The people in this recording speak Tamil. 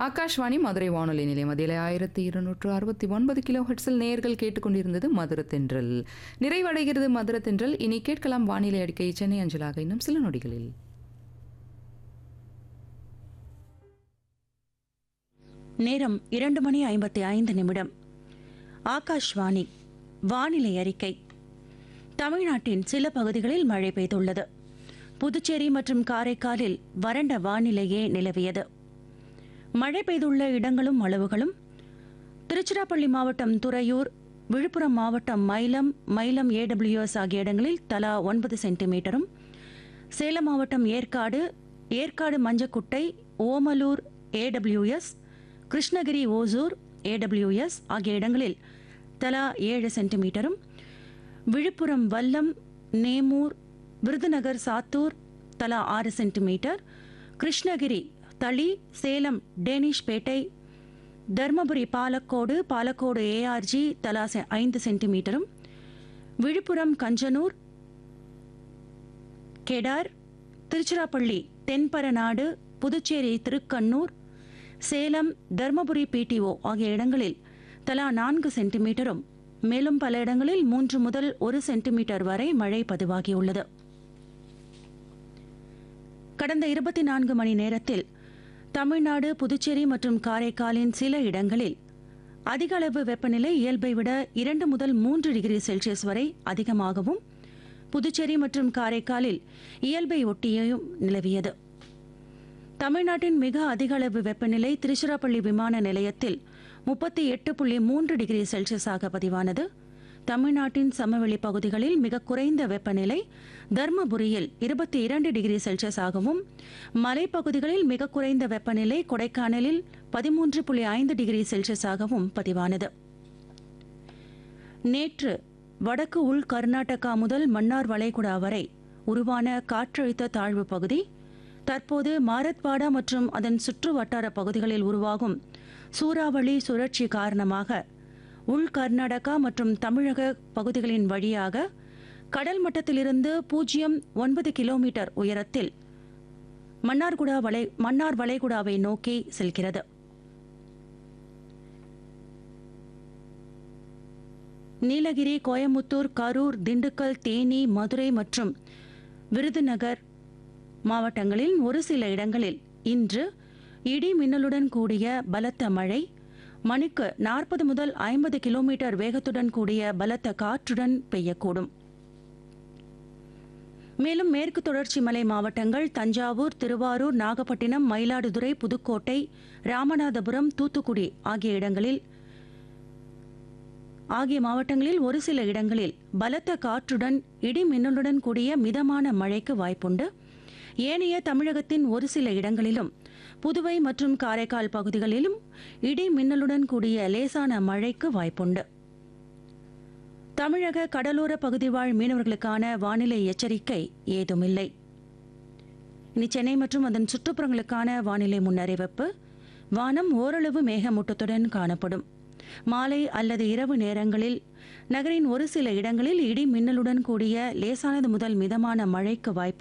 ஆகாஷ்வாணி மதுரை வானொலி நிலையம் அதில் ஆயிரத்தி இருநூற்று அறுபத்தி ஒன்பது கிலோ ஹெட்ஸில் நேர்கள் கேட்டுக்கொண்டிருந்தது மதுர தென்றல் நிறைவடைகிறது மதுர தென்றல் இனி கேட்கலாம் வானிலை அறிக்கை சென்னை அஞ்சலாக இன்னும் சில நொடிகளில் நேரம் இரண்டு மணி ஐம்பத்தி ஐந்து நிமிடம் ஆகாஷ்வாணி வானிலை அறிக்கை தமிழ்நாட்டின் சில பகுதிகளில் மழை பெய்துள்ளது புதுச்சேரி மற்றும் காரைக்காலில் வறண்ட வானிலையே நிலவியது மழை பெய்துள்ள இடங்களும் அளவுகளும் திருச்சிராப்பள்ளி மாவட்டம் துறையூர் விழுப்புரம் மாவட்டம் மயிலம் மயிலம் ஏடபிள்யூஎஸ் ஆகிய இடங்களில் தலா ஒன்பது சென்டிமீட்டரும் சேலம் மாவட்டம் ஏற்காடு ஏற்காடு மஞ்சக்குட்டை ஓமலூர் ஏடபிள்யூஎஸ் கிருஷ்ணகிரி ஓசூர் ஏடபிள்யூஎஸ் ஆகிய இடங்களில் தலா ஏழு சென்டிமீட்டரும் விழுப்புரம் வல்லம் நேமூர் விருதுநகர் சாத்தூர் தலா ஆறு சென்டிமீட்டர் கிருஷ்ணகிரி தளி சேலம் டேனிஷ்பேட்டை தர்மபுரி பாலக்கோடு பாலக்கோடு ஏஆர்ஜி தலா செ- ஐந்து சென்டிமீட்டரும் விழுப்புரம் கஞ்சனூர் கெடார் திருச்சிராப்பள்ளி தென்பரநாடு புதுச்சேரி திருக்கண்ணூர் சேலம் தர்மபுரி பிடிஓ ஆகிய இடங்களில் தலா நான்கு சென்டிமீட்டரும் மேலும் பல இடங்களில் மூன்று முதல் ஒரு சென்டிமீட்டர் வரை மழை பதிவாகியுள்ளது கடந்த இருபத்தி நான்கு மணி நேரத்தில் தமிழ்நாடு புதுச்சேரி மற்றும் காரைக்காலின் சில இடங்களில் அதிக அளவு வெப்பநிலை இயல்பை விட இரண்டு முதல் மூன்று டிகிரி செல்சியஸ் வரை அதிகமாகவும் புதுச்சேரி மற்றும் காரைக்காலில் இயல்பை ஒட்டியும் நிலவியது தமிழ்நாட்டின் மிக அதிக அளவு வெப்பநிலை திருச்சிராப்பள்ளி விமான நிலையத்தில் முப்பத்தி எட்டு புள்ளி மூன்று டிகிரி செல்சியஸாக பதிவானது தமிழ்நாட்டின் சமவெளி பகுதிகளில் மிக குறைந்த வெப்பநிலை தர்மபுரியில் இருபத்தி இரண்டு டிகிரி செல்சியஸாகவும் மலைப்பகுதிகளில் மிக குறைந்த வெப்பநிலை கொடைக்கானலில் பதிமூன்று புள்ளி ஐந்து டிகிரி செல்சியஸாகவும் பதிவானது நேற்று வடக்கு உள் கர்நாடகா முதல் மன்னார் வளைகுடா வரை உருவான காற்றழுத்த தாழ்வு பகுதி தற்போது மாரத்வாடா மற்றும் அதன் சுற்று வட்டார பகுதிகளில் உருவாகும் சூறாவளி சுழற்சி காரணமாக உள் கர்நாடகா மற்றும் தமிழக பகுதிகளின் வழியாக கடல் மட்டத்திலிருந்து பூஜ்ஜியம் ஒன்பது கிலோமீட்டர் உயரத்தில் மன்னார்குடா வளை மன்னார் வளைகுடாவை நோக்கி செல்கிறது நீலகிரி கோயமுத்தூர் கரூர் திண்டுக்கல் தேனி மதுரை மற்றும் விருதுநகர் மாவட்டங்களில் ஒரு சில இடங்களில் இன்று இடி மின்னலுடன் கூடிய பலத்த மழை மணிக்கு நாற்பது முதல் ஐம்பது கிலோமீட்டர் வேகத்துடன் கூடிய பலத்த காற்றுடன் பெய்யக்கூடும் மேலும் மேற்கு தொடர்ச்சி மலை மாவட்டங்கள் தஞ்சாவூர் திருவாரூர் நாகப்பட்டினம் மயிலாடுதுறை புதுக்கோட்டை ராமநாதபுரம் தூத்துக்குடி ஆகிய இடங்களில் ஆகிய மாவட்டங்களில் ஒரு சில இடங்களில் பலத்த காற்றுடன் இடி மின்னலுடன் கூடிய மிதமான மழைக்கு வாய்ப்புண்டு ஏனைய தமிழகத்தின் ஒரு சில இடங்களிலும் புதுவை மற்றும் காரைக்கால் பகுதிகளிலும் இடி மின்னலுடன் கூடிய லேசான மழைக்கு வாய்ப்புண்டு தமிழக கடலோர பகுதி வாழ் மீனவர்களுக்கான வானிலை எச்சரிக்கை ஏதுமில்லை இனி சென்னை மற்றும் அதன் சுற்றுப்புறங்களுக்கான வானிலை முன்னறிவிப்பு வானம் ஓரளவு மேகமூட்டத்துடன் காணப்படும் மாலை அல்லது இரவு நேரங்களில் நகரின் ஒரு சில இடங்களில் இடி மின்னலுடன் கூடிய லேசானது முதல் மிதமான மழைக்கு வாய்ப்பு